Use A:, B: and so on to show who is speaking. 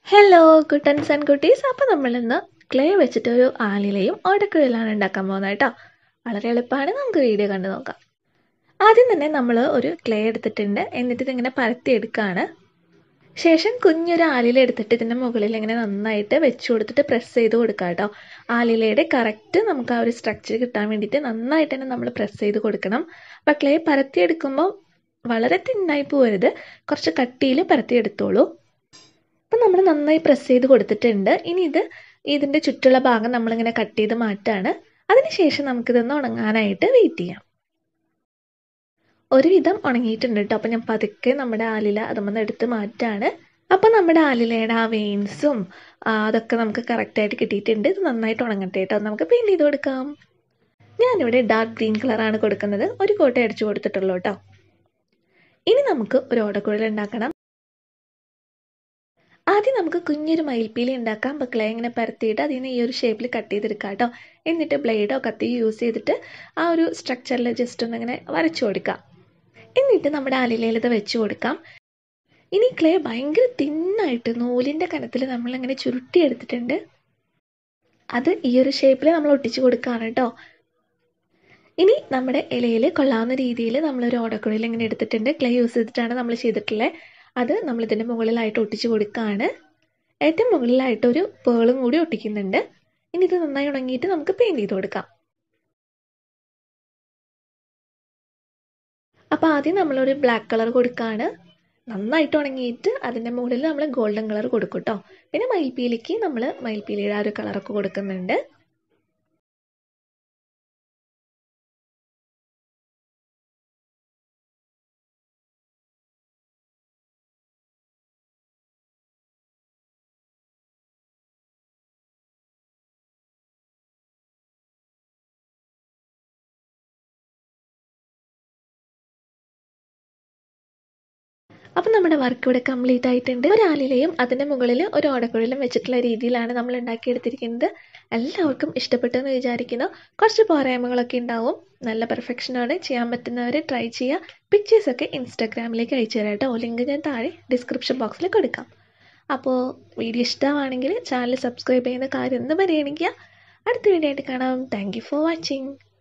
A: hello Kuttan's and കുട്ടീസ് അപ്പോൾ നമ്മളിന്ന് clay വെച്ചിട്ടൊരു ആലിലയും ഓടക്കുഴലാണ് ഉണ്ടാക്കാൻ പോകുന്നത് കേട്ടോ വളരെ എളുപ്പമാണ് നമുക്ക് വീഡിയോ കണ്ടു നോക്കാം ആദ്യം തന്നെ നമ്മൾ ഒരു ക്ലേ എടുത്തിട്ടുണ്ട് എന്നിട്ട് ഇതിങ്ങനെ പരത്തി എടുക്കുകയാണ് ശേഷം കുഞ്ഞൊരു ആലില എടുത്തിട്ട് ഇതിൻ്റെ മുകളിൽ ഇങ്ങനെ നന്നായിട്ട് വെച്ച് കൊടുത്തിട്ട് പ്രസ് ചെയ്ത് കൊടുക്കുക കേട്ടോ ആലിലയുടെ കറക്റ്റ് നമുക്ക് ആ ഒരു സ്ട്രക്ചർ കിട്ടാൻ വേണ്ടിയിട്ട് നന്നായിട്ട് തന്നെ നമ്മൾ പ്രസ് ചെയ്ത് കൊടുക്കണം അപ്പോൾ ക്ലേ പരത്തി എടുക്കുമ്പോൾ വളരെ തിന്നായി പോകരുത് കുറച്ച് കട്ടിയിൽ പരത്തി എടുത്തോളൂ അപ്പം നമ്മൾ നന്നായി പ്രസ് ചെയ്ത് കൊടുത്തിട്ടുണ്ട് ഇനി ഇത് ഇതിൻ്റെ ചുറ്റുള്ള ഭാഗം നമ്മളിങ്ങനെ കട്ട് ചെയ്ത് മാറ്റാണ് അതിനുശേഷം നമുക്കിതൊന്ന് ഉണങ്ങാനായിട്ട് വെയിറ്റ് ചെയ്യാം ഒരുവിധം ഉണങ്ങിയിട്ടുണ്ട് കേട്ടോ അപ്പം ഞാൻ പതുക്കെ നമ്മുടെ ആലില അതുമെന്ന് എടുത്ത് മാറ്റാണ് അപ്പം നമ്മുടെ ആലിലയുടെ ആ വെയിൻസും അതൊക്കെ നമുക്ക് കറക്റ്റായിട്ട് കിട്ടിയിട്ടുണ്ട് ഇത് നന്നായിട്ട് ഉണങ്ങട്ടെ കേട്ടോ നമുക്ക് പെയിൻറ്റ് ചെയ്ത് കൊടുക്കാം ഞാനിവിടെ ഡാർക്ക് ഗ്രീൻ കളറാണ് കൊടുക്കുന്നത് ഒരു കോട്ട അടിച്ചു കൊടുത്തിട്ടുള്ളൂ കേട്ടോ ഇനി നമുക്ക് ഒരു ഓടക്കുഴൽ ഉണ്ടാക്കണം ആദ്യം നമുക്ക് കുഞ്ഞൊരു മയിൽപ്പീലി ഉണ്ടാക്കാം അപ്പോൾ ക്ലേ ഇങ്ങനെ പരത്തിയിട്ട് അതിനെ ഈ ഒരു ഷേപ്പിൽ കട്ട് ചെയ്തെടുക്കാം കേട്ടോ എന്നിട്ട് ബ്ലേഡോ കത്തിയോ യൂസ് ചെയ്തിട്ട് ആ ഒരു സ്ട്രക്ചറിൽ ജസ്റ്റ് ഒന്ന് ഇങ്ങനെ വരച്ചു കൊടുക്കാം എന്നിട്ട് നമ്മുടെ അലിലയിൽ ഇത് വെച്ച് കൊടുക്കാം ഇനി ക്ലേ ഭയങ്കര തിന്നായിട്ട് നൂലിൻ്റെ കനത്തിൽ നമ്മളിങ്ങനെ ചുരുട്ടി എടുത്തിട്ടുണ്ട് അത് ഈ ഒരു ഷേപ്പിൽ നമ്മൾ ഒട്ടിച്ചു കൊടുക്കുകയാണ് കേട്ടോ ഇനി നമ്മുടെ ഇലയിൽ കൊള്ളാവുന്ന രീതിയിൽ നമ്മളൊരു ഓടക്കുഴയിൽ ഇങ്ങനെ എടുത്തിട്ടുണ്ട് ക്ലേ യൂസ് ചെയ്തിട്ടാണ് നമ്മൾ ചെയ്തിട്ടുള്ളത് അത് നമ്മളിതിൻ്റെ മുകളിലായിട്ട് ഒട്ടിച്ച് കൊടുക്കുകയാണ് ഏറ്റവും മുകളിലായിട്ട് ഒരു പേളും കൂടി ഒട്ടിക്കുന്നുണ്ട് ഇനി ഇത് നന്നായി ഉണങ്ങിയിട്ട് നമുക്ക് പെയിൻറ് ചെയ്ത് കൊടുക്കാം അപ്പോൾ ആദ്യം നമ്മളൊരു ബ്ലാക്ക് കളർ കൊടുക്കുകയാണ് നന്നായിട്ട് ഉണങ്ങിയിട്ട് അതിൻ്റെ മുകളിൽ നമ്മൾ ഗോൾഡൻ കളർ കൊടുക്കും കേട്ടോ പിന്നെ മയിൽപ്പീലിക്ക് നമ്മൾ മയിൽപ്പീലിയുടെ ആ ഒരു കളറൊക്കെ കൊടുക്കുന്നുണ്ട് അപ്പം നമ്മുടെ വർക്ക് ഇവിടെ കംപ്ലീറ്റ് ആയിട്ടുണ്ട് ഒരു ആലിലയും അതിൻ്റെ മുകളിൽ ഒരു ഓടക്കുഴലും വെച്ചിട്ടുള്ള രീതിയിലാണ് നമ്മൾ ഉണ്ടാക്കിയെടുത്തിരിക്കുന്നത് എല്ലാവർക്കും ഇഷ്ടപ്പെട്ടെന്ന് വിചാരിക്കുന്നു കുറച്ച് പോരായ്മകളൊക്കെ ഉണ്ടാവും നല്ല പെർഫെക്ഷനോടെ ചെയ്യാൻ പറ്റുന്നവർ ട്രൈ ചെയ്യുക പിക്ചേഴ്സൊക്കെ ഇൻസ്റ്റാഗ്രാമിലേക്ക് അയച്ചു തരാം കേട്ടോ ലിങ്ക് ഞാൻ താഴെ ഡിസ്ക്രിപ്ഷൻ ബോക്സിൽ കൊടുക്കാം അപ്പോൾ വീഡിയോ ഇഷ്ടമാണെങ്കിൽ ചാനൽ സബ്സ്ക്രൈബ് ചെയ്യുന്ന കാര്യം ഒന്ന് പരിഗണിക്കുക അടുത്ത വീഡിയോ ആയിട്ട് കാണാം താങ്ക് ഫോർ വാച്ചിങ്